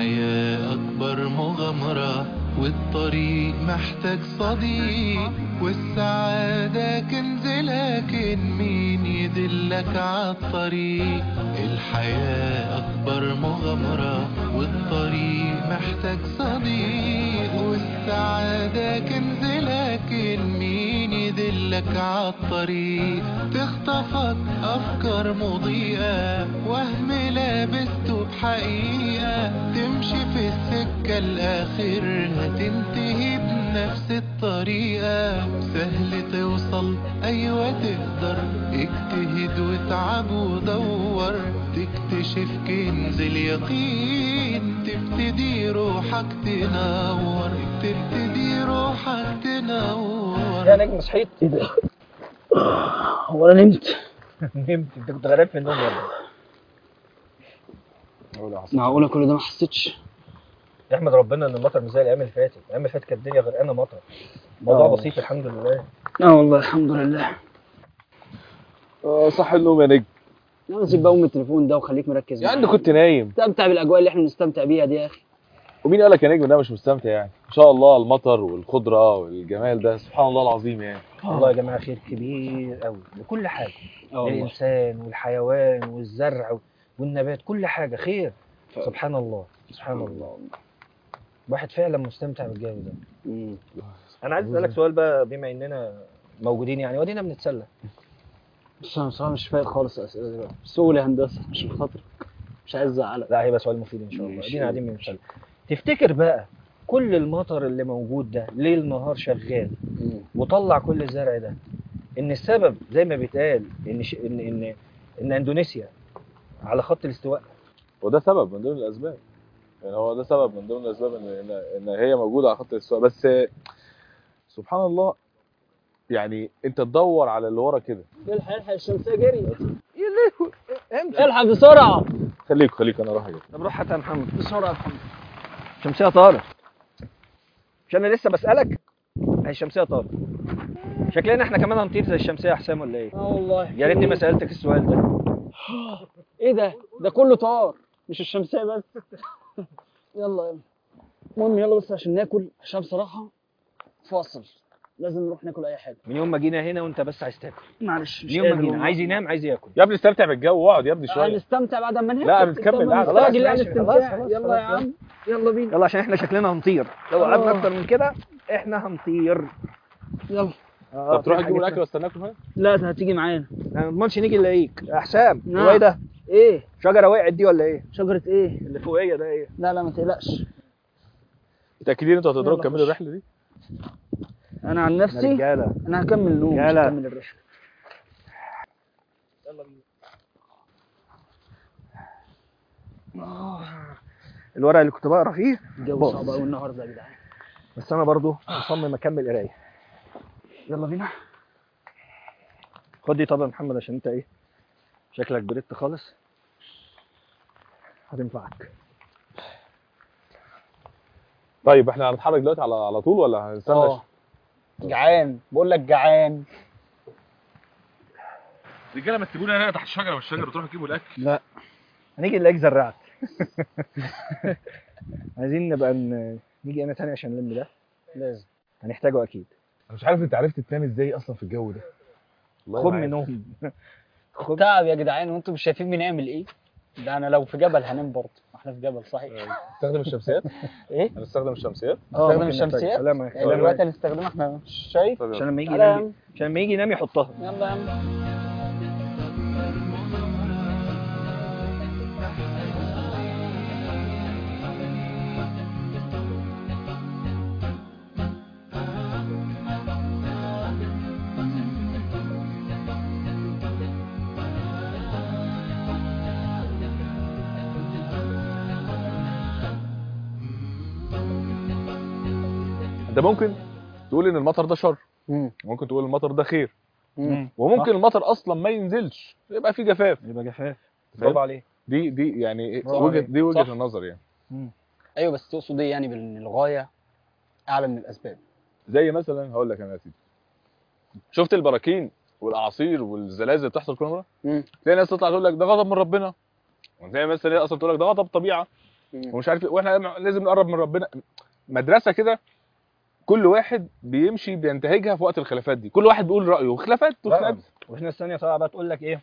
الحياة أكبر مغامرة والطريق محتاج صديق والسعادة كنز لكن مين يدلك عالطريق الحياة أكبر مغامرة والطريق محتاج صديق والسعادة كنز لكن مين يدلك عالطريق تخطفك أفكار مضيئة وهم لابسته بحقيقة تمشي في السكة الآخر هتنتهي بنفس الطريقة سهل توصل أيوة تقدر اجتهد واتعب ودور تكتشف كنز اليقين تبتدي روحك تنور تبتدي روحك تنور يا نجم صحيت ايه ده هو انا نمت نمت انت كنت غرقان في النوم ولا إيه؟ معقوله كل ده ما حسيتش يحمد ربنا ان المطر مش زي الايام اللي فاتت الايام اللي فاتت كانت الدنيا غرقانه مطر الموضوع آه. بسيط الحمد لله اه والله الحمد لله اه صح النوم يا نجم لا سيب بقى ام التليفون ده وخليك مركز يا عم معايا. كنت نايم استمتع بالاجواء اللي احنا بنستمتع بيها دي يا اخي ومين قال لك يا نجم ان انا مش مستمتع يعني ان شاء الله المطر والخضره والجمال ده سبحان الله العظيم يعني والله يا جماعه خير كبير قوي لكل حاجه اه والله الانسان والحيوان والزرع والنبات كل حاجه خير سبحان الله سبحان الله الواحد فعلا مستمتع بالجو ده مم. انا عايز اسالك سؤال بقى بما اننا موجودين يعني ودينا بنتسلى بس انا بصراحه مش فايق خالص الاسئله دلوقتي بس قول يا هندسه عشان خاطرك مش عايز ازعلك لا هيبقى سؤال مفيد ان شاء الله ماشي. ادينا قاعدين بنتسلى تفتكر بقى كل المطر اللي موجود ده ليل نهار شغال مم. وطلع كل الزرع ده ان السبب زي ما بيتقال ان ش... ان ان ان اندونيسيا على خط الاستواء وده سبب من ضمن الاسباب يعني هو ده سبب من ضمن الاسباب ان ان, إن هي موجوده على خط الاستواء بس سبحان الله يعني انت تدور على اللي ورا كده الحق الحق الشمسيه جري يا لهوي امتى الحق بسرعه خليك خليك انا راح اجيب طب روح هاتها يا محمد بسرعه يا محمد شمسيه طارق مش انا لسه بسالك هي الشمسيه طارق شكلنا احنا كمان هنطير زي الشمسيه يا حسام ولا ايه اه والله يا ريتني ما سالتك السؤال ده ايه ده ده كله طار مش الشمسيه بس يلا يلا المهم يلا بس عشان ناكل عشان بصراحه فاصل لازم نروح ناكل اي حاجه من يوم ما جينا هنا وانت بس عايز تاكل معلش من مش يوم ما قادر جينا والله. عايز ينام عايز ياكل يا ابني استمتع بالجو واقعد يا ابني شويه هنستمتع بعد ما ناكل لا، بنكمل طب ما القعدة. نستعجل خلاص، يعني ماشي، خلاص، استمتاع خلاص، يلا يا خلاص، عم يلا بينا يلا عشان احنا شكلنا هنطير لو آه. قعدنا اكتر من كده احنا هنطير يلا طب تروح تجيب الاكل واستناكم هنا لا ده هتيجي معانا ما نضمنش نيجي نلاقيك يا حسام نعم. هو ايه ده ايه شجره وقعت دي ولا ايه شجره ايه اللي فوقيه ده ايه لا لا ما تقلقش متاكدين انتوا هتقدروا يلا تكملوا خش. الرحله دي انا عن يا نفسي رجاله انا هكمل نوم مش يلا. هكمل الرحله يلا بينا الورق اللي كنت بقرا فيه الجو باظ. صعب قوي النهارده يا جدعان بس انا برضو مصمم اكمل قرايه يلا بينا خد دي طب يا محمد عشان انت ايه شكلك بردت خالص هتنفعك طيب احنا هنتحرك دلوقتي على على طول ولا هنستنى اه جعان بقول لك جعان رجاله ما تسيبوني انا تحت الشجره والشجره وتروحوا تجيبوا الاكل لا هنيجي نلاقيك زرعت عايزين نبقى ن... نيجي انا تاني عشان نلم ده لازم هنحتاجه اكيد انا مش عارف انت عرفت تنام ازاي اصلا في الجو ده والله خد ما عارف. منهم خد تعب يا جدعان وانتم مش شايفين بنعمل ايه ده انا لو في جبل هنام برضه احنا في جبل صحيح تستخدم الشمسيات ايه هنستخدم الشمسيات نستخدم ممكن الشمسيات؟ نحتاج. لا ما يعني دلوقتي هنستخدمها احنا مش شايف طب يلا. عشان لما يجي تعالى يا ينام عشان لما يجي ينام يحطها يلا يا عم انت ممكن تقول ان المطر ده شر مم. ممكن تقول المطر ده خير مم. وممكن المطر اصلا ما ينزلش يبقى في جفاف يبقى جفاف فاهم؟ برافو عليه دي دي يعني برافو وجهه عليك. دي وجهه صح. النظر يعني ايوه بس تقصد ايه يعني بان الغايه اعلى من الاسباب زي مثلا هقول لك انا يا سيدي شفت البراكين والاعاصير والزلازل اللي بتحصل كل مره مم. تلاقي ناس تطلع تقول لك ده غضب من ربنا وتلاقي مثلا هي اصلا تقول لك ده غضب طبيعه مم. ومش عارف إيه، واحنا لازم نقرب من ربنا مدرسه كده كل واحد بيمشي بينتهجها في وقت الخلافات دي كل واحد بيقول رايه وخلافات وخلافات وفي ناس ثانيه طالعه بقى تقول لك ايه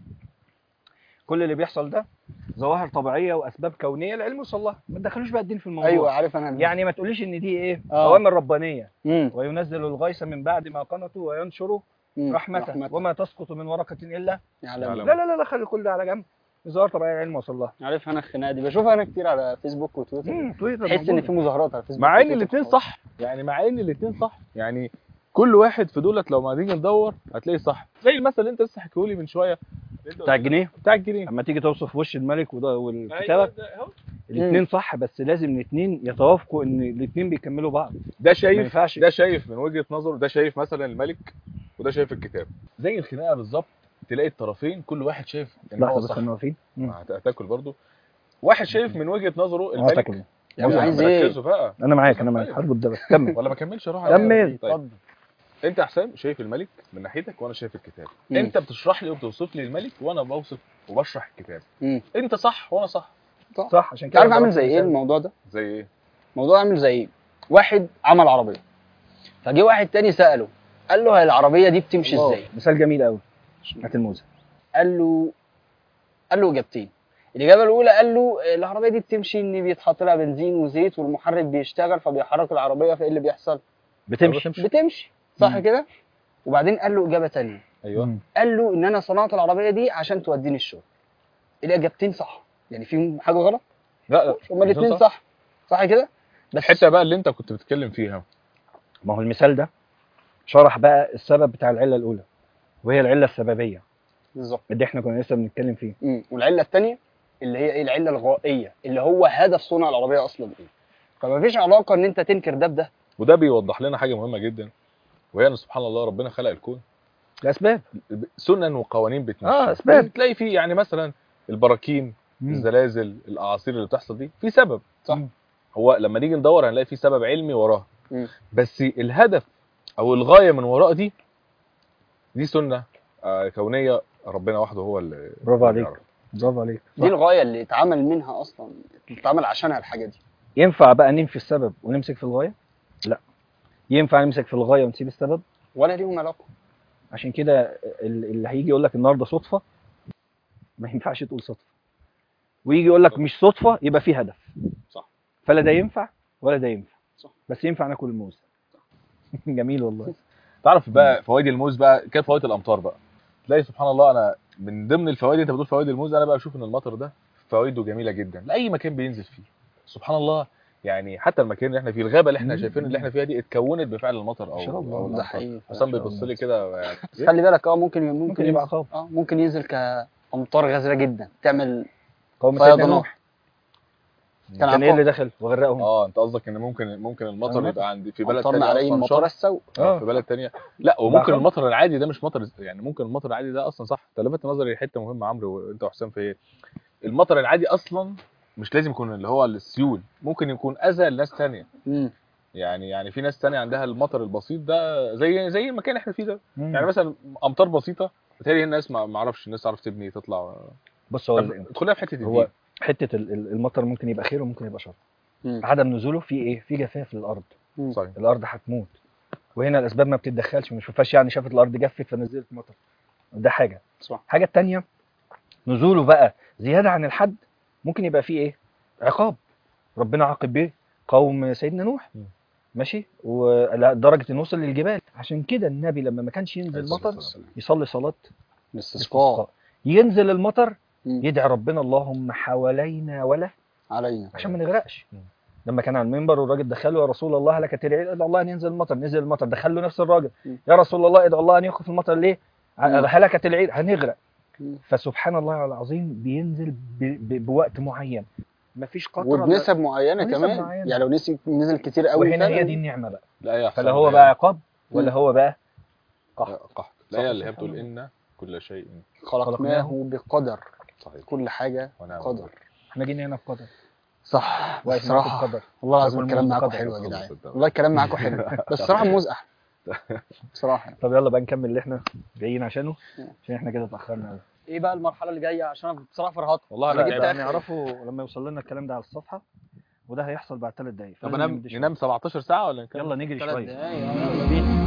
كل اللي بيحصل ده ظواهر طبيعيه واسباب كونيه العلم وصل لها ما تدخلوش بقى الدين في الموضوع ايوه عارف انا يعني ما تقوليش ان دي ايه آه. اوامر ربانيه مم. وينزل الغيث من بعد ما قنطوا وينشر مم. رحمته وما تسقط من ورقه الا يعلم. يعلم. لا لا لا لا خلي كل ده على جنب ظواهر طبيعيه العلم وصل لها عارف انا الخناقه دي بشوفها انا كتير على فيسبوك وتويتر مم، تويتر تحس ان موجودة. في مظاهرات على فيسبوك مع ان وتويتر. الاثنين صح يعني مع ان الاثنين صح يعني كل واحد في دولت لو ما نيجي ندور هتلاقي صح زي المثل اللي انت لسه حكيه لي من شويه بتاع الجنيه بتاع الجنيه اما تيجي توصف وش الملك وده أيوة والكتابه ده أهو. الاثنين صح بس لازم الاثنين يتوافقوا ان الاثنين بيكملوا بعض ده ما شايف ينفعش ده شايف من وجهه نظره ده شايف مثلا الملك وده شايف الكتاب زي الخناقه بالظبط تلاقي الطرفين كل واحد شايف ان هو لحظه بس صح احنا واقفين مم. هت- هتاكل برضو واحد شايف من وجهه نظره اه الملك تاكل يا عم بص، عايز ايه ركزوا بقى انا معاك انا معاك هربط ده بس كمل ولا ما كملش اروح كمل. طيب اتفضل انت يا حسام شايف الملك من ناحيتك وانا شايف الكتاب مم. انت بتشرح لي وبتوصف لي الملك وانا بوصف وبشرح الكتاب مم. انت صح وانا صح صح عشان انت كده عارف عامل ضربت زي ايه مثال. الموضوع ده زي ايه الموضوع عامل زي ايه واحد عمل عربيه فجه واحد تاني ساله قال له هي العربيه دي بتمشي الله، ازاي مثال جميل قوي هات الموزه قال له قال له اجابتين الاجابه الاولى قال له العربيه دي بتمشي ان بيتحط لها بنزين وزيت والمحرك بيشتغل فبيحرك العربيه فايه اللي بيحصل بتمشي بتمشي صح مم. كده وبعدين قال له اجابه تانية ايوه مم. قال له ان انا صنعت العربيه دي عشان توديني الشغل الاجابتين صح يعني فيهم حاجه غلط لا لا هما الاثنين صح صح كده بس الحته بقى اللي انت كنت بتتكلم فيها ما هو المثال ده شرح بقى السبب بتاع العله الاولى وهي العله السببيه بالظبط اللي احنا كنا لسه بنتكلم فيه مم. والعله الثانيه اللي هي ايه العله الغائيه اللي هو هدف صنع العربيه اصلا ايه فما فيش علاقه ان انت تنكر ده بده وده بيوضح لنا حاجه مهمه جدا وهي ان سبحان الله ربنا خلق الكون الاسباب سنن وقوانين بتمشي اه اسباب تلاقي فيه يعني مثلا البراكين مم. الزلازل الاعاصير اللي بتحصل دي في سبب صح. هو لما نيجي ندور هنلاقي في سبب علمي وراها مم. بس الهدف او الغايه من وراء دي دي سنه آه، كونيه ربنا وحده هو اللي برافو اللي عليك. يعرف. برافو عليك دي الغايه اللي اتعمل منها اصلا اتعمل عشانها الحاجه دي ينفع بقى ننفي السبب ونمسك في الغايه لا ينفع نمسك في الغايه ونسيب السبب ولا ليهم علاقه عشان كده ال- اللي هيجي يقول لك النهارده صدفه ما ينفعش تقول صدفه ويجي يقول لك مش صدفه يبقى في هدف صح. فلا ده ينفع ولا ده ينفع صح. بس ينفع ناكل الموز جميل والله تعرف بقى فوائد الموز بقى كانت فوائد الامطار بقى تلاقي سبحان الله انا من ضمن الفوائد انت بتقول فوائد الموز انا بقى بشوف ان المطر ده فوائده جميله جدا لاي مكان بينزل فيه سبحان الله يعني حتى المكان اللي احنا فيه الغابه اللي احنا مم. شايفين اللي احنا فيها دي اتكونت بفعل المطر او إن شاء الله. أو ده الأمطار. حقيقي حسام إن شاء بيبص الله. لي كده يعني بس خلي بالك اه ممكن ممكن, ممكن يبقى ينزل- عقاب اه ممكن ينزل كامطار غزيره جدا تعمل قوم فيضانات. سيدنا نوح كان كان ايه عقاب اللي دخل وغرقهم اه انت قصدك ان ممكن ممكن المطر المطر. يبقى عند في بلد امطرنا تانية عليهم أصلاً مطر شر. السوء اه آه. في بلد تانية لا وممكن عقاب. المطر العادي ده مش مطر يعني ممكن المطر العادي ده اصلا صح انت لفت نظري لحته مهمه عمرو وانت وحسام في ايه المطر العادي اصلا مش لازم يكون اللي هو السيول ممكن يكون اذى لناس تانية مم. يعني يعني في ناس تانية عندها المطر البسيط ده زي زي المكان اللي احنا فيه ده مم. يعني مثلا امطار بسيطه بتهيألي الناس ما ما اعرفش الناس تعرف تبني تطلع بص هو طب ادخلنا في حته هو الدين حته ال- ال- المطر ممكن يبقى خير وممكن يبقى شر مم. عدم نزوله في ايه في جفاف للارض صحيح الارض هتموت وهنا الاسباب ما بتتدخلش ما شوفهاش يعني شافت الارض جفت فنزلت مطر ده حاجه صح الحاجه الثانيه نزوله بقى زياده عن الحد ممكن يبقى فيه ايه عقاب ربنا عاقب بيه قوم سيدنا نوح م. ماشي ولدرجه انه وصل للجبال عشان كده النبي لما ما كانش ينزل مطر يصلي صلاه الاستسقاء ينزل المطر مم. يدعي ربنا اللهم حوالينا ولا علينا عشان ما نغرقش مم. لما كان على المنبر والراجل دخله يا رسول الله لك تدعي ادعو الله ان ينزل المطر نزل المطر دخل له نفس الراجل مم. يا رسول الله ادعو الله ان يخف المطر ليه مم. هلكت العيد هنغرق مم. فسبحان الله العظيم بينزل ب... ب... بوقت معين مفيش قطره وبنسب معينه ونسب كمان معينة. يعني لو نسي نزل كتير قوي وهنا فعلاً، هي دي النعمه بقى لا يا فلا هو بقى عقاب ولا هو بقى قحط قحط صح، لا اللي هي سبحان بتقول الله. ان كل شيء خلقناه بقدر صحيح كل حاجه ونعم قدر احنا جينا هنا بقدر صح واقف معاكم الصراحه بقدر والله العظيم رغم الكلام الموز معاكم بقدر. حلو يا جدعان صدق. والله الكلام معاكم حلو بس الصراحه الموز احلى بصراحه طب يلا بقى نكمل اللي احنا جايين عشانه عشان احنا كده اتاخرنا قوي ايه بقى المرحله اللي جايه عشان انا بصراحه فرهطت والله أنا انا جبت تعبت. آخر. هنعرفه لما يوصل لنا الكلام ده على الصفحه وده هيحصل بعد ثلاث دقايق طب فلازم ننام نمضي شوية. ننام 17 ساعه ولا نكمل يلا نجري ثلاث شويه دقايق يلا بينا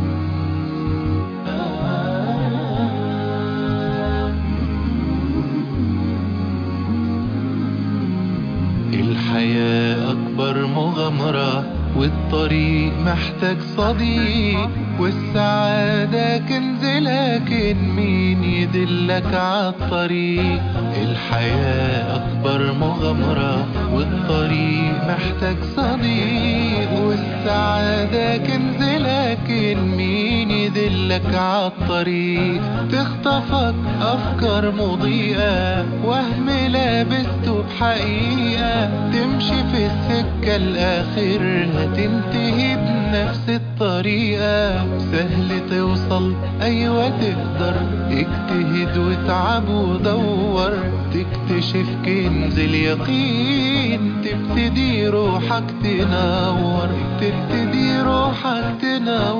الحياة أكبر مغامرة والطريق محتاج صديق والسعادة كنز لكن مين يدلك عالطريق الحياة أكبر مغامرة والطريق محتاج صديق والسعادة كنز لكن مين يدلك عالطريق تخطفك أفكار مضيئة وهم لابسته بحقيقة تمشي في السكة الآخر هتنتهي بنفس الطريقة سهل توصل أيوة تقدر اجتهد واتعب ودور تكتشف كنز اليقين تبتدي روحك تنور تبتدي روحك تنور